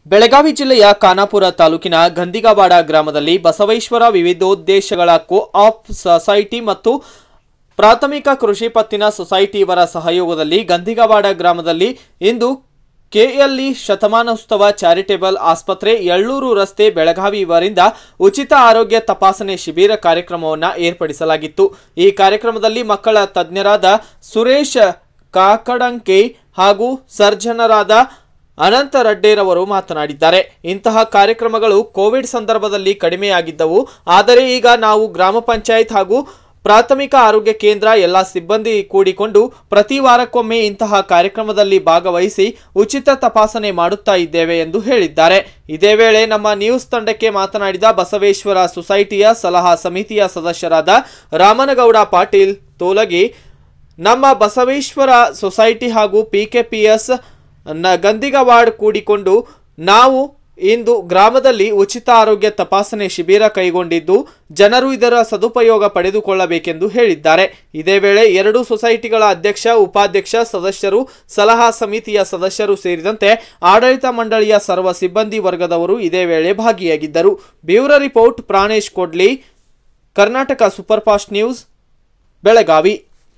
ಬೆಳಗಾವಿ ಜಿಲ್ಲೆಯ ಖಾನಾಪುರ ತಾಲೂಕಿನ ಗಂದಿಗವಾಡ ಗ್ರಾಮದಲ್ಲಿ ಬಸವೇಶ್ವರ ವಿವಿಧೋದ್ದೇಶಗಳ ಕೋ ಆಪ್ ಸೊಸೈಟಿ ಮತ್ತು ಪ್ರಾಥಮಿಕ ಕೃಷಿ ಪತ್ತಿನ ಸೊಸೈಟಿ ಇವರ ಸಹಯೋಗದಲ್ಲಿ ಗಂದಿಗವಾಡ ಗ್ರಾಮದಲ್ಲಿ ಇಂದು ಕೆಎಲ್ಇ ಶತಮಾನೋತ್ಸವ ಚಾರಿಟೇಬಲ್ ಆಸ್ಪತ್ರೆ ಎಳ್ಳೂರು ರಸ್ತೆ ಬೆಳಗಾವಿ ಇವರಿಂದ ಉಚಿತ ಆರೋಗ್ಯ ತಪಾಸಣೆ ಶಿಬಿರ ಕಾರ್ಯಕ್ರಮವನ್ನು ಏರ್ಪಡಿಸಲಾಗಿತ್ತು ಈ ಕಾರ್ಯಕ್ರಮದಲ್ಲಿ ಮಕ್ಕಳ ತಜ್ಞರಾದ ಸುರೇಶ್ ಕಾಕಡಂಕೆ ಹಾಗೂ ಸರ್ಜನರಾದ ಅನಂತ ರಡ್ಡೇರವರು ಮಾತನಾಡಿದ್ದಾರೆ ಇಂತಹ ಕಾರ್ಯಕ್ರಮಗಳು ಕೋವಿಡ್ ಸಂದರ್ಭದಲ್ಲಿ ಕಡಿಮೆಯಾಗಿದ್ದವು ಆದರೆ ಈಗ ನಾವು ಗ್ರಾಮ ಪಂಚಾಯತ್ ಹಾಗೂ ಪ್ರಾಥಮಿಕ ಆರೋಗ್ಯ ಕೇಂದ್ರ ಎಲ್ಲ ಸಿಬ್ಬಂದಿ ಕೂಡಿಕೊಂಡು ಪ್ರತಿ ವಾರಕ್ಕೊಮ್ಮೆ ಇಂತಹ ಕಾರ್ಯಕ್ರಮದಲ್ಲಿ ಭಾಗವಹಿಸಿ ಉಚಿತ ತಪಾಸಣೆ ಮಾಡುತ್ತಾ ಇದ್ದೇವೆ ಎಂದು ಹೇಳಿದ್ದಾರೆ ಇದೇ ವೇಳೆ ನಮ್ಮ ನ್ಯೂಸ್ ತಂಡಕ್ಕೆ ಮಾತನಾಡಿದ ಬಸವೇಶ್ವರ ಸೊಸೈಟಿಯ ಸಲಹಾ ಸಮಿತಿಯ ಸದಸ್ಯರಾದ ರಾಮನಗೌಡ ಪಾಟೀಲ್ ತೋಲಗಿ ನಮ್ಮ ಬಸವೇಶ್ವರ ಸೊಸೈಟಿ ಹಾಗೂ ಪಿಕೆಪಿಎಸ್ ನ ಗಂದಿಗವಾಡ್ ಕೂಡಿಕೊಂಡು ನಾವು ಇಂದು ಗ್ರಾಮದಲ್ಲಿ ಉಚಿತ ಆರೋಗ್ಯ ತಪಾಸಣೆ ಶಿಬಿರ ಕೈಗೊಂಡಿದ್ದು ಜನರು ಇದರ ಸದುಪಯೋಗ ಪಡೆದುಕೊಳ್ಳಬೇಕೆಂದು ಹೇಳಿದ್ದಾರೆ ಇದೇ ವೇಳೆ ಎರಡು ಸೊಸೈಟಿಗಳ ಅಧ್ಯಕ್ಷ ಉಪಾಧ್ಯಕ್ಷ ಸದಸ್ಯರು ಸಲಹಾ ಸಮಿತಿಯ ಸದಸ್ಯರು ಸೇರಿದಂತೆ ಆಡಳಿತ ಮಂಡಳಿಯ ಸರ್ವ ಸಿಬ್ಬಂದಿ ವರ್ಗದವರು ಇದೇ ವೇಳೆ ಭಾಗಿಯಾಗಿದ್ದರು ಬ್ಯೂರೋ ರಿಪೋರ್ಟ್ ಪ್ರಾಣೇಶ್ ಕೊಡ್ಲಿ ಕರ್ನಾಟಕ ಸೂಪರ್ಫಾಸ್ಟ್ ನ್ಯೂಸ್ ಬೆಳಗಾವಿ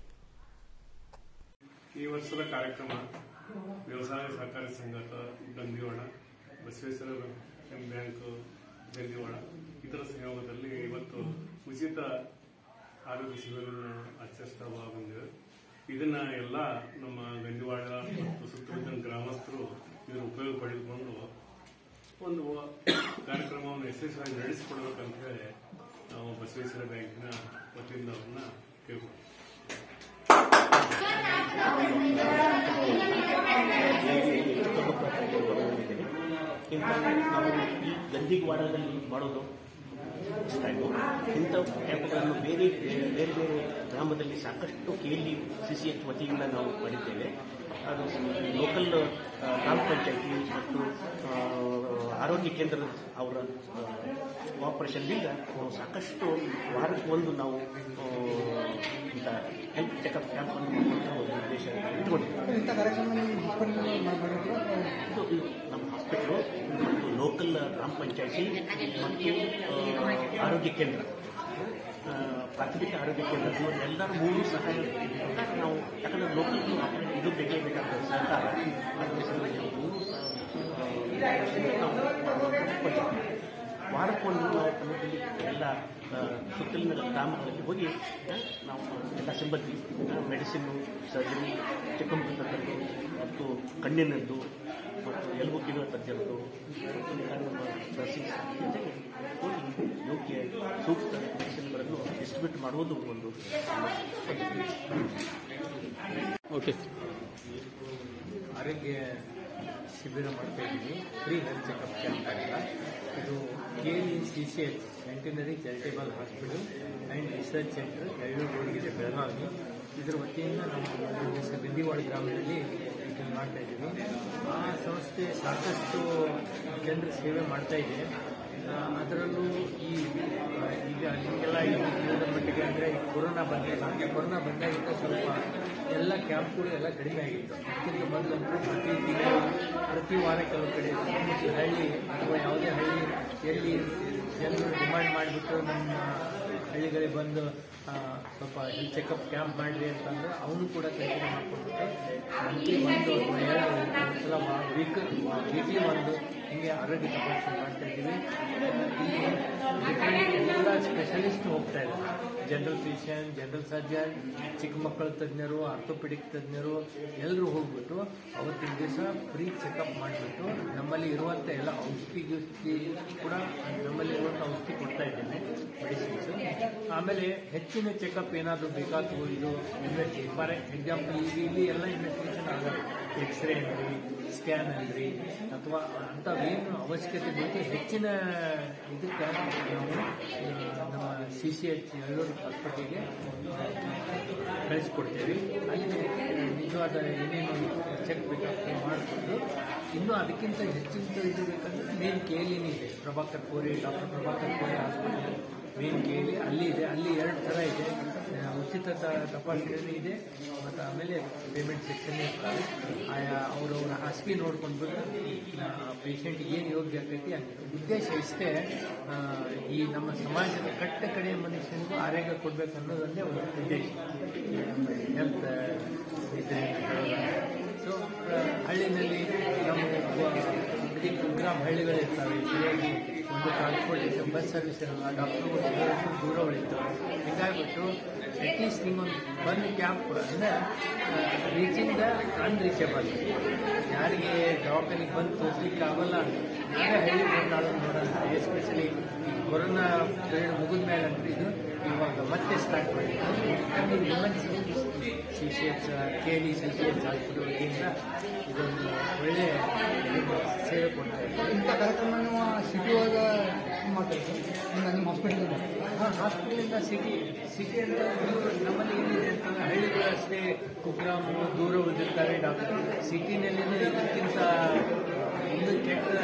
ಈ ವರ್ಷದ ಕಾರ್ಯಕ್ರಮ ವ್ಯವಸಾಯ ಸಹಕಾರಿ ಸಂಘ ಗಂದಿವಾಡ ಬಸವೇಶ್ವರ ಬ್ಯಾಂಕ್ ಗಂದಿವಾಡ ಇದರ ಸಹಯೋಗದಲ್ಲಿ ಇವತ್ತು ಉಚಿತ ಆರೋಗ್ಯ ಶಿಬಿರವನ್ನು ಆಚರಿಸ್ತಾ ಬಂದಿದೆ ಇದನ್ನ ಎಲ್ಲ ನಮ್ಮ ಗಂದಿವಾಡ ಮತ್ತು ಸುತ್ತಮುತ್ತಲಿನ ಗ್ರಾಮಸ್ಥರು ಇದರ ಉಪಯೋಗ ಪಡೆದುಕೊಂಡು ಒಂದು ಕಾರ್ಯಕ್ರಮವನ್ನು ಯಶಸ್ವಿಯಾಗಿ ನಡೆಸಿಕೊಡ್ಬೇಕಂತ ಹೇಳಿ ನಾವು ಬಸವೇಶ್ವರ ಬ್ಯಾಂಕಿನ ವತಿಯಿಂದ ಅವ್ರನ್ನ ಕೇಳ್ಕೊಳ್ತೀವಿ ಇಂಥ ನಾವು ಈ ಗಂದಿಗವಾಡದಲ್ಲಿ ಮಾಡೋದು ಸ್ಟ್ಯಾಂಡು ಇಂಥ ಕ್ಯಾಂಪ್ಗಳನ್ನು ಬೇರೆ ಬೇರೆ ಬೇರೆ ಗ್ರಾಮದಲ್ಲಿ ಸಾಕಷ್ಟು ಕೇಳಿ ಸಿ ಸಿ ಎಚ್ ವತಿಯಿಂದ ನಾವು ಮಾಡಿದ್ದೇವೆ ಅದು ಲೋಕಲ್ ಗ್ರಾಮ ಪಂಚಾಯತಿ ಮತ್ತು ಆ, ಆರೋಗ್ಯ ಕೇಂದ್ರದ ಅವರ ಕೋಆಪರೇಷನ್ನಿಂದ ನಾವು ಸಾಕಷ್ಟು ವಾರಕ್ಕೆ ಒಂದು ನಾವು ಆ, ಇಂಥ ಹೆಲ್ತ್ ಚೆಕಪ್ ಕ್ಯಾಂಪನ್ನು ಮಾಡುವಂಥ ಒಂದು ಉದ್ದೇಶ ಇಟ್ಕೊಂಡಿದ್ದೇವೆ ಇಂಥ ಕಾರ್ಯಕ್ರಮ ಮಾಡಿದ್ರು ಇದು ಇದು ನಮ್ಮ ಹಾಸ್ಪಿಟಲು ಮತ್ತು ಲೋಕಲ್ ಗ್ರಾಮ ಪಂಚಾಯತಿ ಮತ್ತು ಆ, ಆರೋಗ್ಯ ಕೇಂದ್ರ ಆ, ಪ್ರಾಥಮಿಕ ಆರೋಗ್ಯ ಕೇಂದ್ರ ಎಲ್ಲರೂ ಮೂರು ಸಹಾಯ ನಾವು ಯಾಕಂದ್ರೆ ಲೋಕಲ್ ಇದು ಬೇಕೇ ಬೇಕಾದ ಸಹಕಾರ ಅದರ ಸಲುವಾಗಿ ನಾವು ಮೂರು ಸಹ ಆ, ನಾವು ಮಾಡುವಂಥದ್ದು ಪಂಚಾಯತ್. ವಾರಕ್ಕೊಂದು ನಾವು ಕ್ರಮದಲ್ಲಿ ಎಲ್ಲ ಆ, ಸುತ್ತಲಿನ ಗ್ರಾಮಗಳಲ್ಲಿ ಹೋಗಿ ಆ, ನಾವು ಎಲ್ಲ ಸಿಬ್ಬಂದಿ ಮೆಡಿಸಿನ್ನು ಸರ್ಜರಿ ಚಿಕ್ಕಮಕ್ಕಳ ತಜ್ಞರು ಮತ್ತು ಕಣ್ಣಿನದ್ದು ಮತ್ತು ಎಲುಬು ಕೀಳುವ ತಜ್ಞರದ್ದು ಮತ್ತು ನಮ್ಮ ನರ್ಸಿಂಗ್ ಜೊತೆಗೆ ಹೋಗಿ ಯೋಗ್ಯ ಸೂಕ್ತ ಮೆಡಿಸಿನ್ಗಳನ್ನು ಡಿಸ್ಟ್ರಿಬ್ಯೂಟ್ ಮಾಡುವುದು ಒಂದು ಓಕೆ ಆರೋಗ್ಯ ಶಿಬಿರ ಮಾಡ್ತಾ ಇದ್ದೀವಿ ಫ್ರೀ ಹೆಲ್ತ್ ಚೆಕಪ್ ಕ್ಯಾಂಪ್ ಅಂತ ಇದು K E C C H centenary charitable hospital and research centre Yellur ರೋಡ್ಗಿದೆ ಬೆಳಗಾವಿ ಇದರ ವತಿಯಿಂದ ನಾವು ದಿವಸ ಗಂದಿವಾಡ ಗ್ರಾಮದಲ್ಲಿ ಇದನ್ನು ಮಾಡ್ತಾ ಇದ್ದೀವಿ ಆ ಸಂಸ್ಥೆ ಸಾಕಷ್ಟು ಜನರ ಸೇವೆ ಮಾಡ್ತಾ ಇದೆ ಆ, ಅದರಲ್ಲೂ ಈ ಆ, ಈಗ ನಿಮಗೆಲ್ಲ ಈ ತಿಳಿದ ಮಟ್ಟಿಗೆ ಅಂದರೆ ಕೊರೋನಾ ಬಂದಾಗ ಕೊರೋನಾ ಬಂದಾಗಿಂದ ಸ್ವಲ್ಪ ಎಲ್ಲ ಕ್ಯಾಂಪ್ಗಳು ಎಲ್ಲ ಕಡಿಮೆ ಆಗಿತ್ತು ಅದಕ್ಕಿಂತ ಮೊದಲಂತೂ ಪ್ರತಿ ತಿಂಗಳು ಪ್ರತಿ ವಾರ ಕೆಲವು ಕಡೆ ಸುತ್ತಮುತ್ತಲ ಹಳ್ಳಿ ಅಥವಾ ಯಾವುದೇ ಹಳ್ಳಿ ಎಲ್ಲಿ ಜನರು ಡಿಮಾಂಡ್ ಮಾಡಿಬಿಟ್ಟು ನಮ್ಮ ಹಳ್ಳಿಗಳಿಗೆ ಬಂದು ಆ, ಸ್ವಲ್ಪ ಹೆಲ್ತ್ ಚೆಕಪ್ ಕ್ಯಾಂಪ್ ಮಾಡಿರಿ ಅಂತಂದ್ರೆ ಅವನು ಕೂಡ ಕಂಟಿನ್ಯೂ ಮಾಡ್ಕೊಂಡ್ಬಿಟ್ಟು ಮಂತ್ಲಿ ಒಂದು ಅಥವಾ ಎರಡು ಸಲ ವೀಕ್ ವೀಕ್ಲಿ ಒಂದು ಹಿಂಗೆ ಆರೋಗ್ಯ ತಪಾಸಣೆ ಮಾಡ್ತಾ ಇದ್ದೀವಿ ಆ, ಇಲ್ಲಿ ಡಿಫ್ರೆಂಟ್ ಎಲ್ಲ ಸ್ಪೆಷಲಿಸ್ಟ್ ಹೋಗ್ತಾ ಇದ್ದಾರೆ ಜನರಲ್ ಫಿಸಿಷಿಯನ್ ಜನರಲ್ ಸರ್ಜನ್ ಚಿಕ್ಕ ಮಕ್ಕಳ ತಜ್ಞರು ಆರ್ಥೋಪೆಡಿಕ್ ತಜ್ಞರು ಎಲ್ಲರೂ ಹೋಗ್ಬಿಟ್ಟು ಅವತ್ತಿನ ದಿವಸ ಫ್ರೀ ಚೆಕಪ್ ಮಾಡಿಬಿಟ್ಟು ನಮ್ಮಲ್ಲಿ ಇರುವಂಥ ಎಲ್ಲ ಔಷಧಿ ಗಿಷ್ಧಿ ಕೂಡ ನಮ್ಮಲ್ಲಿ ಇರುವಂಥ ಔಷಧಿ ಕೊಡ್ತಾ ಇದ್ದೇನೆ ಮೆಡಿಸಿನ್ಸ್ ಆಮೇಲೆ ಹೆಚ್ಚಿನ ಚೆಕಪ್ ಏನಾದರೂ ಬೇಕಾದರೂ ಇದು ಇನ್ವೆಸ್ಟಿ ಫಾರ್ ಎಕ್ಸಾಂಪಲ್ ಈಗ ಇಲ್ಲಿ ಎಲ್ಲ ಇನ್ವೆಸ್ಟಿಗೇಷನ್ ಆಗುತ್ತೆ ಎಕ್ಸ್ರೇ ಅಂದ್ರಿ ಸ್ಕ್ಯಾನ್ ಅಂದ್ರಿ ಅಥವಾ ಅಂಥವೇನು ಅವಶ್ಯಕತೆ ಬೇಕು ಹೆಚ್ಚಿನ ಇದಕ್ಕೆ ನಾವು ಆ, ನಮ್ಮ ಸಿ ಸಿ ಎಚ್ ಎಳ್ಳೂರು ಹಾಸ್ಪಿಟಲ್ಗೆ ಕಳಿಸ್ಕೊಡ್ತೇವೆ ಅಲ್ಲಿ ನಿಜವಾದ ಏನೇನು ಚೆಕ್ ಬೇಕಾಗ್ತದೆ ಮಾಡಿಕೊಂಡು ಇನ್ನೂ ಅದಕ್ಕಿಂತ ಹೆಚ್ಚಿನ ಇದು ಬೇಕಂದ್ರೆ ಮೇನ್ ಕೇಲಿನೇ ಇದೆ ಪ್ರಭಾಕರ್ ಕೋರಿ ಡಾಕ್ಟರ್ ಪ್ರಭಾಕರ್ ಕೋರಿ ಹಾಸ್ಪಿಟಲ್ ಮೇನ್ ಕೇಳಿ ಅಲ್ಲಿ ಇದೆ ಅಲ್ಲಿ ಎರಡು ಥರ ಇದೆ ಆ, ಉಚಿತ ತ- ತಪಾಸಣೆ ಇದೆ ಮತ್ತು ಆಮೇಲೆ ಪೇಮೆಂಟ್ ಸೆಕ್ಷನ್ ಇರ್ತಾರೆ ಆಯಾ ಅವರವರ ಹಾಸಿಗೆ ನೋಡ್ಕೊಂಡ್ಬಿಟ್ಟು ಪೇಷಂಟ್ಗೆ ಏನು ಯೋಗ್ಯ ಆಗ್ತೈತಿ ಹಂಗೆ ಉದ್ದೇಶ ಇಷ್ಟೇ ಆ, ಈ ನಮ್ಮ ಸಮಾಜದ ಕಟ್ಟ ಕಡೆ ಮನುಷ್ಯನಿಗೂ ಆರೋಗ್ಯ ಕೊಡ್ಬೇಕು ಅನ್ನೋದನ್ನೇ ಒಂದು ಉದ್ದೇಶ ಹೆಲ್ತ್ ಸೊ ಹಳ್ಳಿನಲ್ಲಿ ನಮ್ಮ ಇಡೀ ಕುಗ್ರಾಮ ಹಳ್ಳಿಗಳಿರ್ತವೆ ಸರಿಯಾಗಿ ಒಂದು ಟ್ರಾನ್ಸ್ಪೋರ್ಟೇಷನ್ ಬಸ್ ಸರ್ವಿಸ್ ಇರಲ್ಲ ಡಾಕ್ಟರ್ಗಳು ದೂರ ಉಳಿತವೆ ಹೀಗಾಗ್ಬಿಟ್ಟು ಅಟ್ಲೀಸ್ಟ್ ನಿಮ್ಮೊಂದು ಒಂದು ಕ್ಯಾಂಪ್ ಅಂದರೆ ರೀಚಿಂಗ್ ದ ಅನ್ರೀಚಬಲ್ ಯಾರಿಗೆ ದವಾಖಾನಿಗೆ ಬಂದು ತೋರಿಸ್ಲಿಕ್ಕೆ ಆಗಲ್ಲ ನಾವೇ ಹಳ್ಳಿ ಬಂದು ಅದನ್ನು ನೋಡೋಣ ಎಸ್ಪೆಷಲಿ ಕೊರೋನಾ ಪೀರಿಯಡ್ ಮುಗಿದ ಮೇಲೆ ಅಂದ್ರೆ ಇದು ಇವಾಗ ಮತ್ತೆ ಸ್ಟಾರ್ಟ್ ಮಾಡಿದ್ದು women's C C H K L E C C H hospital ವತಿಯಿಂದ ಇದೊಂದು ಒಳ್ಳೆಯ ಸೇವೆ ಕೊಡ್ತಾ ಇದ್ದಾರೆ ಇಂಥ ಕಾರ್ಯಕ್ರಮ ನೀವು ಸಿಟಿ ಒಳಗೆ ಮಾಡ್ತಾರೆ ಸರ್ ನಿಮ್ಮ ನಿಮ್ಮ ಹಾಸ್ಪಿಟಲ್ ಹಾಂ ಹಾಸ್ಪಿಟಲಿಂದ ಸಿಟಿ ಸಿಟಿ ಅಂತ ದೂರ ನಮ್ಮಲ್ಲಿ ಏನಿದೆ ಅಂತಂದ್ರೆ ಹಳ್ಳಿಗಳು ಅಷ್ಟೇ ಕುಗ್ರಾಮ ದೂರ ಉಳಿದಿರ್ತಾರೆ ಡಾಕ್ಟರ್ ಸಿಟಿನಲ್ಲಿ ಇದಕ್ಕಿಂತ ಒಂದು ಕೆಟ್ಟ